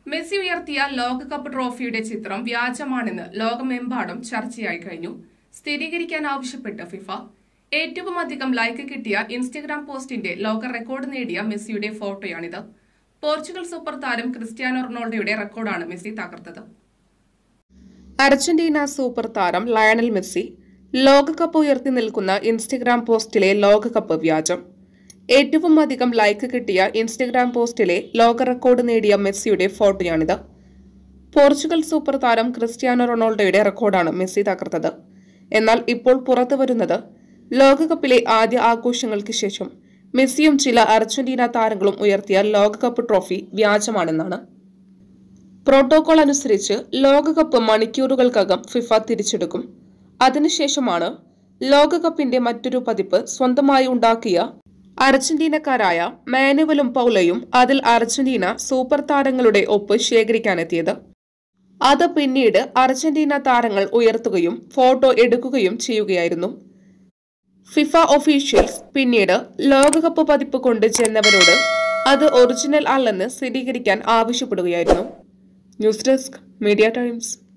Messi ഉയർത്തിയ ലോകകപ്പ് ട്രോഫിയുടെ ചിത്രം വ്യാജമാണെന്ന് ലോകമെമ്പാടും ചർച്ചയായി കഴിഞ്ഞു സ്ഥിരീകരിക്കാൻ ആവശ്യപ്പെട്ട് ഫിഫ ഏറ്റവും അധികം ലൈക്ക് കിട്ടിയ ഇൻസ്റ്റഗ്രാം പോസ്റ്റിന്റെ ലോക റെക്കോർഡ് നേടിയ മെസ്സിയുടെ ഫോട്ടോയാണിത് പോർച്ചുഗൽ സൂപ്പർ താരം ക്രിസ്ത്യാനോ റൊണാൾഡോയുടെ റെക്കോർഡാണ് മെസ്സി തകർത്തത് അർജന്റീന സൂപ്പർ താരം ലയണൽ മെസ്സി ലോകകപ്പ് ഉയർത്തി നിൽക്കുന്ന ഇൻസ്റ്റഗ്രാം പോസ്റ്റിലെ ലോകകപ്പ് വ്യാജം ഏറ്റവും അധികം ലൈക്ക് കിട്ടിയ ഇൻസ്റ്റഗ്രാം പോസ്റ്റിലെ ലോക റെക്കോർഡ് നേടിയ മെസ്സിയുടെ ഫോട്ടോയാണിത് പോർച്ചുഗൽ സൂപ്പർ താരം ക്രിസ്ത്യാനോ റൊണാൾഡോയുടെ റെക്കോർഡാണ് മെസ്സി തകർത്തത് എന്നാൽ ഇപ്പോൾ പുറത്തു വരുന്നത് ലോകകപ്പിലെ ആദ്യ ആഘോഷങ്ങൾക്ക് ശേഷം മെസ്സിയും ചില അർജന്റീന താരങ്ങളും ഉയർത്തിയ ലോകകപ്പ് ട്രോഫി വ്യാജമാണെന്നാണ് പ്രോട്ടോകോൾ അനുസരിച്ച് ലോകകപ്പ് മണിക്കൂറുകൾക്കകം ഫിഫ തിരിച്ചെടുക്കും അതിനുശേഷമാണ് ലോകകപ്പിന്റെ മറ്റൊരു പതിപ്പ് സ്വന്തമായി ഉണ്ടാക്കിയ അർജന്റീനക്കാരായ മാനുവലും പൗലയും അതിൽ അർജന്റീന സൂപ്പർ താരങ്ങളുടെ ഒപ്പ് ശേഖരിക്കാനെത്തിയത് അത് പിന്നീട് അർജന്റീന താരങ്ങൾ ഉയർത്തുകയും ഫോട്ടോ എടുക്കുകയും ചെയ്യുകയായിരുന്നു ഫിഫ ഒഫീഷ്യൽസ് പിന്നീട് ലോകകപ്പ് പതിപ്പ് കൊണ്ട് ചെന്നവരോട് അത് ഒറിജിനൽ അല്ലെന്ന് സ്ഥിരീകരിക്കാൻ ആവശ്യപ്പെടുകയായിരുന്നു ന്യൂസ് ഡെസ്ക് മീഡിയ ടൈംസ്